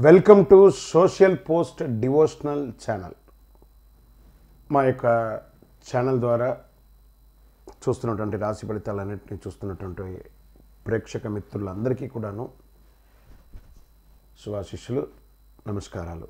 welcome to social post devotional channel మా యొక్క channel ద్వారా చూస్తున్నటువంటి రాశి ఫలితాలన్నింటినీ చూస్తున్నటువంటి ప్రేక్షక మిత్రులందరికీ కూడాను శుభాశిష్యులు నమస్కారాలు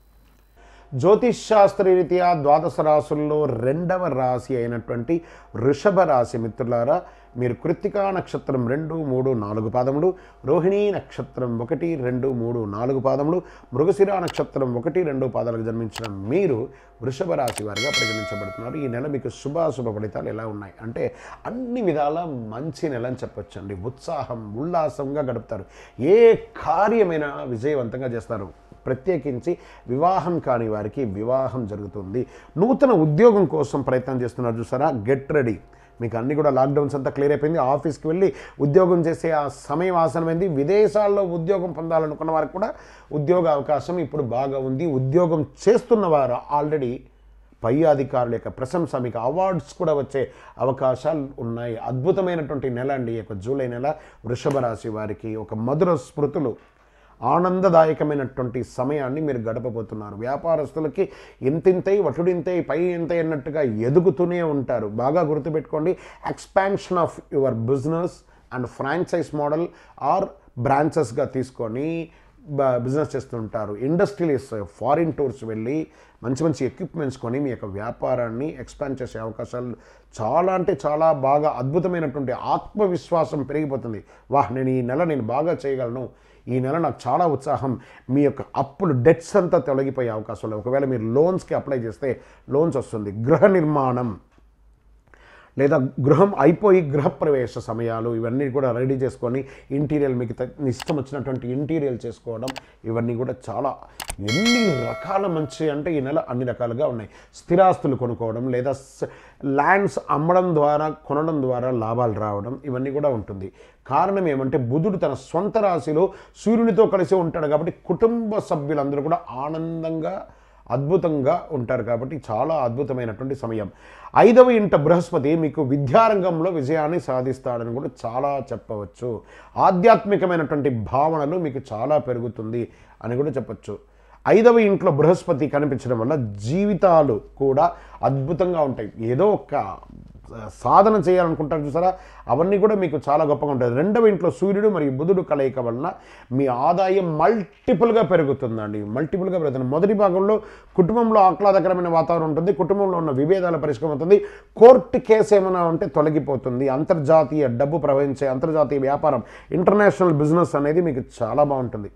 జ్యోతిష్ శాస్త్ర రీత్యా ద్వాదశ రాశుల్లో రెండవ రాశి అయినటువంటి వృషభ రాశి మిత్రులారా మీరు కృత్తికా నక్షత్రం రెండు మూడు నాలుగు పాదములు రోహిణీ నక్షత్రం ఒకటి రెండు మూడు నాలుగు పాదములు మృగశిర నక్షత్రం ఒకటి రెండు పాదాలకు జన్మించిన మీరు వృషభ రాశి వారిగా పరిగణించబడుతున్నారు ఈ నెల మీకు శుభాశుభ ఫలితాలు ఎలా ఉన్నాయి అంటే అన్ని విధాల మంచి నెల అని చెప్పొచ్చండి ఉత్సాహం ఉల్లాసంగా గడుపుతారు ఏ కార్యమైనా విజయవంతంగా చేస్తారు ప్రత్యేకించి వివాహం కాని వారికి వివాహం జరుగుతుంది నూతన ఉద్యోగం కోసం ప్రయత్నం చేస్తున్నారు చూసారా గెట్ రెడీ మీకు అన్ని కూడా లాక్డౌన్స్ అంతా క్లియర్ అయిపోయింది ఆఫీస్కి వెళ్ళి ఉద్యోగం చేసే ఆ సమయం ఆసనమైంది విదేశాల్లో ఉద్యోగం పొందాలనుకున్న వారికి కూడా ఉద్యోగ అవకాశం ఇప్పుడు బాగా ఉంది ఉద్యోగం చేస్తున్న వారు ఆల్రెడీ పై అధికారుల యొక్క ప్రశంస మీకు అవార్డ్స్ కూడా వచ్చే అవకాశాలు ఉన్నాయి అద్భుతమైనటువంటి నెల అండి ఈ యొక్క జూలై నెల వృషభ రాశి వారికి ఒక మధుర స్మృతులు ఆనందదాయకమైనటువంటి సమయాన్ని మీరు గడపబోతున్నారు వ్యాపారస్తులకి ఇంతింతై వటుడింతై పై ఇంతై అన్నట్టుగా ఎదుగుతూనే ఉంటారు బాగా గుర్తుపెట్టుకోండి expansion of your business and franchise model or బ్రాంచెస్గా తీసుకొని బిజినెస్ చేస్తుంటారు ఇండస్ట్రియలిస్ట్ ఫారిన్ టూర్స్ వెళ్ళి మంచి మంచి ఎక్విప్మెంట్స్ కొని మీ యొక్క వ్యాపారాన్ని ఎక్స్పాండ్ చేసే అవకాశాలు చాలా అంటే చాలా బాగా అద్భుతమైనటువంటి ఆత్మవిశ్వాసం పెరిగిపోతుంది వాహ్ నేను ఈ నెల నేను బాగా చేయగలను ఈ నెల నాకు చాలా ఉత్సాహం మీ యొక్క అప్పులు డెట్స్ అంతా తొలగిపోయే అవకాశాలు ఒకవేళ మీరు లోన్స్కి అప్లై చేస్తే లోన్స్ వస్తుంది గృహ నిర్మాణం లేదా గృహం అయిపోయి గృహప్రవేశ సమయాలు ఇవన్నీ కూడా రెడీ చేసుకొని ఇంటీరియల్ మీకు త- ఇష్టం వచ్చినటువంటి ఇంటీరియల్ చేసుకోవడం ఇవన్నీ కూడా చాలా ఎన్ని రకాల మంచి అంటే ఈ నెల అన్ని రకాలుగా ఉన్నాయి స్థిరాస్తులు కొనుక్కోవడం లేదా ల్యాండ్స్ అమ్మడం ద్వారా కొనడం ద్వారా లాభాలు రావడం ఇవన్నీ కూడా ఉంటుంది కారణం ఏమంటే బుధుడు తన సొంత రాశిలో సూర్యునితో కలిసి ఉంటాడు కాబట్టి కుటుంబ సభ్యులందరూ కూడా ఆనందంగా అద్భుతంగా ఉంటారు కాబట్టి చాలా అద్భుతమైనటువంటి సమయం ఐదవ ఇంట బృహస్పతి మీకు విద్యారంగంలో విజయాన్ని సాధిస్తాడని కూడా చాలా చెప్పవచ్చు ఆధ్యాత్మికమైనటువంటి భావనలు మీకు చాలా పెరుగుతుంది అని కూడా చెప్పచ్చు ఐదవ ఇంట్లో బృహస్పతి కనిపించడం వల్ల జీవితాలు కూడా అద్భుతంగా ఉంటాయి ఏదో ఒక సాధన చేయాలనుకుంటారు చూసారా అవన్నీ కూడా మీకు చాలా గొప్పగా ఉంటుంది రెండవ ఇంట్లో సూర్యుడు మరియు బుధుడు కలయిక వలన మీ ఆదాయం మల్టిపుల్గా పెరుగుతుందండి మల్టిపుల్గా పెరుగుతుంది మొదటి భాగంలో కుటుంబంలో ఆహ్లాదకరమైన వాతావరణం ఉంటుంది కుటుంబంలో ఉన్న విభేదాల పరిష్కారం అవుతుంది కోర్టు కేసు ఏమైనా ఉంటే తొలగిపోతుంది అంతర్జాతీయ డబ్బు ప్రవహించే అంతర్జాతీయ వ్యాపారం ఇంటర్నేషనల్ బిజినెస్ అనేది మీకు చాలా బాగుంటుంది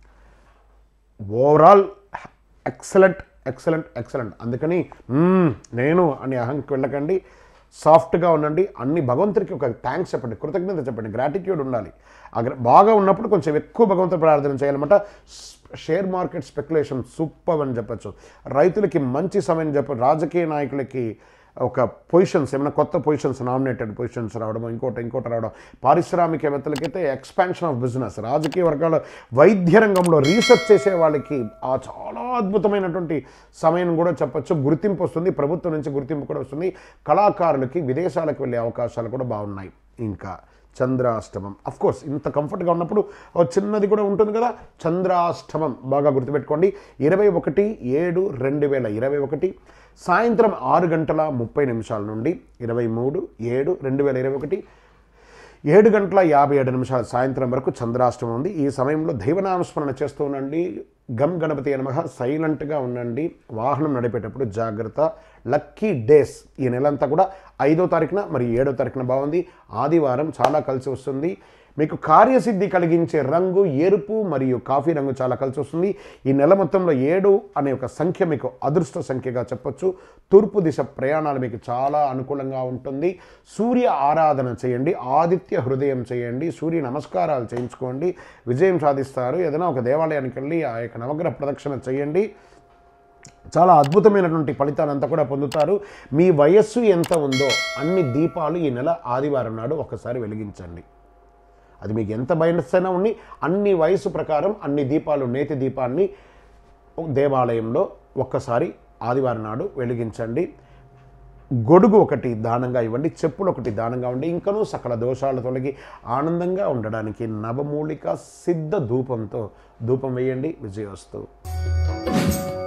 ఓవరాల్ ఎక్సలెంట్ ఎక్సలెంట్ ఎక్సలెంట్ అందుకని "మ్మ్, నేను అని అహంకి వెళ్ళకండి సాఫ్ట్గా ఉండండి అన్ని భగవంతుడికి ఒక థ్యాంక్స్ చెప్పండి కృతజ్ఞత చెప్పండి గ్రాటిట్యూడ్ ఉండాలి ఆ గ్ర- బాగా ఉన్నప్పుడు కొంచెం ఎక్కువ భగవంతుడు ప్రార్థన చేయాలన్నమాట షేర్ మార్కెట్ స్పెక్యులేషన్ సూపర్ అని చెప్పచ్చు రైతులకి మంచి సమయం చెప్ప రాజకీయ నాయకులకి ఒక పొజిషన్స్ ఏమైనా కొత్త పొజిషన్స్ నామినేటెడ్ పొజిషన్స్ రావడం ఇంకోటి ఇంకోటి రావడం పారిశ్రామికవేత్తలకైతే ఎక్స్పాన్షన్ ఆఫ్ బిజినెస్ రాజకీయ వర్గాల వైద్య రంగంలో రీసెర్చ్ చేసే వాళ్ళకి ఆ చాలా అద్భుతమైనటువంటి సమయం కూడా చెప్పొచ్చు గుర్తింపు వస్తుంది ప్రభుత్వం నుంచి గుర్తింపు కూడా వస్తుంది కళాకారులకి విదేశాలకు వెళ్ళే అవకాశాలు కూడా బాగున్నాయి ఇంకా చంద్రాష్టమం అఫ్ కోర్స్ ఇంత కంఫర్ట్గా ఉన్నప్పుడు ఓ చిన్నది కూడా ఉంటుంది కదా చంద్రాష్టమం బాగా గుర్తుపెట్టుకోండి ఇరవై ఒకటి ఏడు రెండు వేల ఇరవై ఒకటి సాయంత్రం ఆరు గంటల ముప్పై నిమిషాల నుండి ఇరవై మూడు ఏడు రెండు వేల ఇరవై ఒకటి ఏడు గంటల యాభై ఏడు నిమిషాల సాయంత్రం వరకు చంద్రాష్టమం ఉంది ఈ సమయంలో దైవనామస్మరణ చేస్తూ ఉండండి గమ్ గణపతి నమః సైలెంట్గా ఉండండి వాహనం నడిపేటప్పుడు జాగ్రత్త లక్కీ డేస్ ఈ నెలంతా కూడా ఐదో తారీఖున మరి ఏడో తారీఖున బాగుంది ఆదివారం చాలా కలిసి వస్తుంది మీకు కార్యసిద్ధి కలిగించే రంగు ఎరుపు మరియు కాఫీ రంగు చాలా కలిసి వస్తుంది ఈ నెల మొత్తంలో ఏడు అనే ఒక సంఖ్య మీకు అదృష్ట సంఖ్యగా చెప్పొచ్చు తూర్పు దిశ ప్రయాణాలు మీకు చాలా అనుకూలంగా ఉంటుంది సూర్య ఆరాధన చేయండి ఆదిత్య హృదయం చేయండి సూర్య నమస్కారాలు చేయించుకోండి విజయం సాధిస్తారు ఏదైనా ఒక దేవాలయానికి వెళ్ళి ఆ యొక్క నవగ్రహ ప్రదక్షిణ చేయండి చాలా అద్భుతమైనటువంటి ఫలితాలంతా కూడా పొందుతారు మీ వయస్సు ఎంత ఉందో అన్ని దీపాలు ఈ నెల ఆదివారం నాడు ఒకసారి వెలిగించండి అది మీకు ఎంత వయస్సైనా ఉండి అన్ని వయసు ప్రకారం అన్ని దీపాలు నేతి దీపాన్ని దేవాలయంలో ఒక్కసారి ఆదివారం నాడు వెలిగించండి గొడుగు ఒకటి దానంగా ఇవ్వండి చెప్పులు ఒకటి దానంగా ఇవ్వండి ఇంకనూ సకల దోషాలు తొలగి ఆనందంగా ఉండడానికి నవమూలిక సిద్ధ ధూపంతో ధూపం వేయండి విజయోస్తు